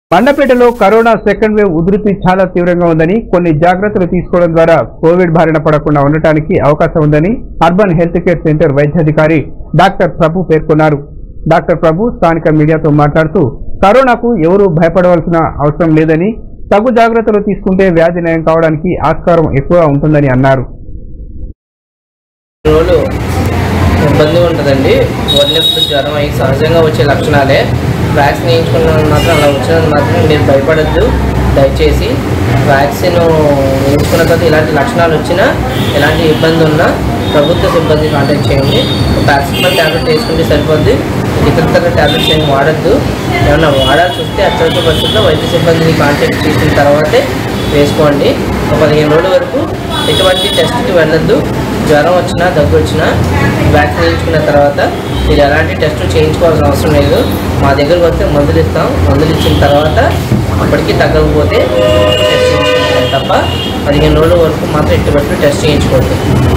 మండపేటలో corona second wave ఉధృతి చాలా తీవ్రంగా ఉందని కొన్ని జాగ్రత్తలు తీసుకోవడం ద్వారా కోవిడ్ బారిన పడకుండా ఉండటానికి అవకాశం ఉందని అర్బన్ హెల్త్ కేర్ సెంటర్ వైద్యాధికారి డాక్టర్ ప్రభు పేర్కొన్నారు డాక్టర్ ప్రభు స్థానిక మీడియాతో మాట్లాడుతూ కరోనాకు ఎవరూ భయపడవలసిన అవసరం లేదని తగు జాగ్రత్తలు తీసుకుంటే వ్యాధి నయం కావడానికి ఆస్కారం ఎక్కువగా ఉంటుందని అన్నారు రోజులు ఇబ్బంది ఉంటుందండి వదిలినప్పుడు జ్వరం అవి సహజంగా వచ్చే లక్షణాలే వ్యాక్సిన్ వేయించుకున్న మాత్రం అలా వచ్చినది మాత్రం మీరు భయపడద్దు దయచేసి వ్యాక్సిన్ వేయించుకున్న తర్వాత ఇలాంటి లక్షణాలు వచ్చినా ఎలాంటి ఇబ్బంది ఉన్నా ప్రభుత్వ సిబ్బంది కాంటాక్ట్ చేయండి పారాసిటమాల్ ట్యాబ్లెట్ వేసుకుంటే సరిపోద్ది ఇతర ట్యాబ్లెట్స్ ఏమి వాడద్దు ఏమన్నా వాడాల్సి వస్తే అత్యవసర పరిస్థితుల్లో వైద్య సిబ్బందిని కాంటాక్ట్ చేసిన తర్వాతే వేసుకోండి ఒక పదిహేను రోజుల వరకు ఎటువంటి టెస్ట్కి వెళ్ళొద్దు జ్వరం వచ్చినా దగ్గు వచ్చినా వ్యాక్సిన్ వేయించుకున్న తర్వాత మీరు ఎలాంటి టెస్ట్ చేయించుకోవాల్సిన అవసరం లేదు మా దగ్గరకు వస్తే మందులు ఇస్తాం మందులు ఇచ్చిన తర్వాత అప్పటికి తగ్గకపోతే టెస్ట్ చేయించుకుంటాం తప్ప పదిహేను రోజుల వరకు మాత్రం ఎటువంటి టెస్ట్ చేయించుకోవద్దు